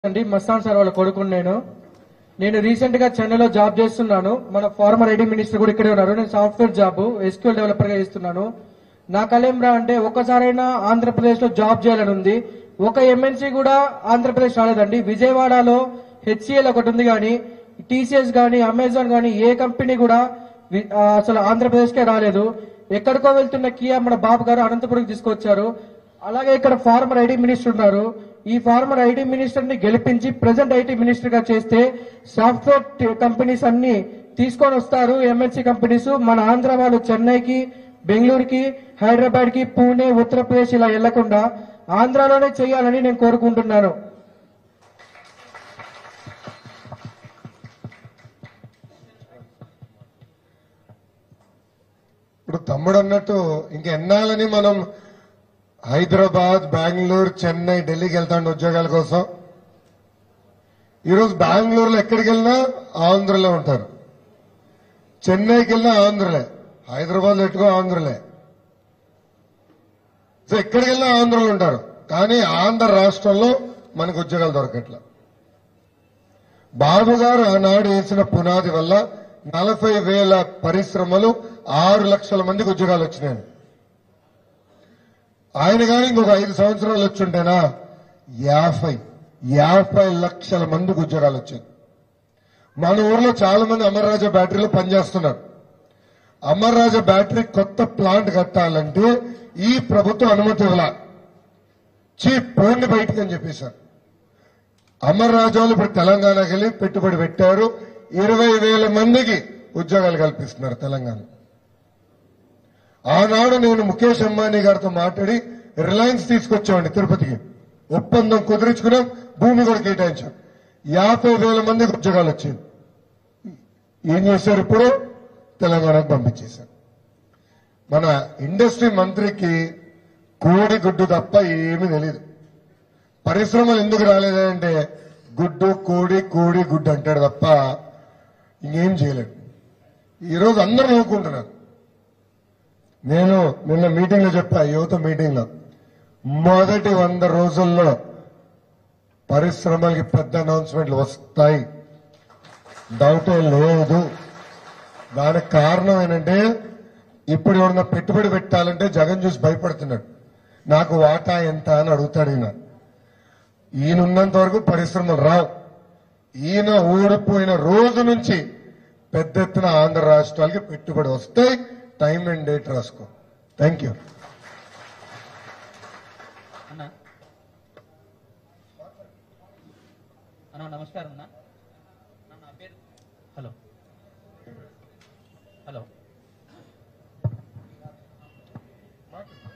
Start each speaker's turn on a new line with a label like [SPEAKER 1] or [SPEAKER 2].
[SPEAKER 1] అండి మస్తాన్ సార్ వాళ్ళ కొడుకు నేను నేను రీసెంట్ గా చెన్నైలో జాబ్ చేస్తున్నాను మన ఫార్మర్ ఐడి మినిస్టర్ కూడా ఇక్కడే ఉన్నారు నేను సాఫ్ట్వేర్ జాబ్ ఎస్క్యూఎల్ డెవలపర్ గా చేస్తున్నాను నా కలేంరా అంటే ఒక్కసారైనా ఆంధ్రప్రదేశ్ లో జాబ్ చేయాలని ఉంది ఒక ఎంఎన్సీ కూడా ఆంధ్రప్రదేశ్ రాలేదండి విజయవాడలో హెచ్సిఎల్ ఒకటి ఉంది కానీ టీసీఎస్ కానీ అమెజాన్ కానీ ఏ కంపెనీ కూడా వి- ఆ, అసలు ఆంధ్రప్రదేశ్ కే రాలేదు ఎక్కడికో వెళ్తున్న కియా మన బాబు గారు అనంతపురం తీసుకొచ్చారు అలాగే ఇక్కడ ఫార్మర్ ఐడి మినిస్టర్ ఉన్నారు ఈ ఫార్మర్ ఐడి మినిస్టర్ ని గెలిపించి ప్రజెంట్ ఐటీ మినిస్టర్ గా చేస్తే సాఫ్ట్వేర్ టి- కంపెనీస్ అన్ని తీసుకొని వస్తారు ఎంఎన్సీ కంపెనీస్ మన ఆంధ్ర వాళ్ళు చెన్నైకి బెంగళూరుకి హైదరాబాద్ కి పూణే ఉత్తరప్రదేశ్ ఇలా వెళ్లకుండా ఆంధ్రాలోనే చేయాలని నేను కోరుకుంటున్నాను
[SPEAKER 2] ఇప్పుడు తమ్ముడు అన్నట్టు ఇంకెన్నాళ్ళని మనం హైదరాబాద్ బెంగళూరు చెన్నై ఢిల్లీకి వెళ్తాండి ఉద్యోగాల కోసం ఈరోజు బెంగళూరులో ఎక్కడికి వెళ్ళినా ఆంధ్రలో ఉంటారు చెన్నైకి వెళ్ళినా ఆంధ్రలే హైదరాబాద్ లో ఎట్టుకో ఆంధ్రలే సో ఎక్కడికి వెళ్ళినా ఆంధ్రలో ఉంటారు కానీ ఆంధ్ర రాష్ట్రంలో మనకు ఉద్యోగాలు దొరకట్ల బాబు గారు ఆనాడు వేసిన పునాది వల్ల నలభై వేల పరిశ్రమలు ఆరు లక్షల మందికి ఉద్యోగాలు వచ్చినాయి ఆయన కానీ ఇంకొక ఐదు సంవత్సరాలు వచ్చుంటేనా యాభై యాభై లక్షల మందికి ఉద్యోగాలు వచ్చాయి మన ఊర్లో చాలా మంది అమర్రాజా బ్యాటరీలో పనిచేస్తున్నారు అమర్రాజా బ్యాటరీ కొత్త ప్లాంట్ కట్టాలంటే ఈ ప్రభుత్వం అనుమతి ఇవ్వాల చీప్ పోండి బయటికి అని చెప్పేశారు అమర్ రాజాలు ఇప్పుడు తెలంగాణకి వెళ్ళి పెట్టుబడి పెట్టారు ఇరవై వేల మందికి ఉద్యోగాలు కల్పిస్తున్నారు తెలంగాణ ఆనాడు నేను ముఖేష్ అంబానీ గారితో మాట్లాడి రిలయన్స్ తీసుకొచ్చామండి తిరుపతికి ఒప్పందం కుదుర్చుకున్నాం భూమి కూడా కేటాయించాం యాభై వేల మందికి ఉద్యోగాలు వచ్చాయి ఏం చేశారు ఇప్పుడు తెలంగాణకు పంపించేశారు మన ఇండస్ట్రీ మంత్రికి కోడి గుడ్డు తప్ప ఏమీ తెలియదు పరిశ్రమలు ఎందుకు రాలేదంటే గుడ్డు కోడి కోడి గుడ్డు అంటాడు తప్ప ఇంకేం చేయలేడు ఈరోజు అందరూ నవ్వుకుంటున్నారు నేను నిన్న మీటింగ్ లో చెప్పా యువత మీటింగ్ లో మొదటి వంద రోజుల్లో పరిశ్రమలకి పెద్ద అనౌన్స్మెంట్లు వస్తాయి డౌటే లేదు దానికి కారణం ఏంటంటే ఇప్పుడు ఎవరన్నా పెట్టుబడి పెట్టాలంటే జగన్ చూసి భయపడుతున్నాడు నాకు వాటా ఎంత అని అడుగుతాడు ఈయన ఈయన ఉన్నంత వరకు పరిశ్రమలు రావు ఈయన ఓడిపోయిన రోజు నుంచి పెద్ద ఎత్తున ఆంధ్ర రాష్ట్రాలకి పెట్టుబడి వస్తాయి టైం అండ్ డేట్ రాసుకో థ్యాంక్ యూ
[SPEAKER 3] అన్న అన్న నమస్కారం అన్న అన్న, నా పేరు హలో హలో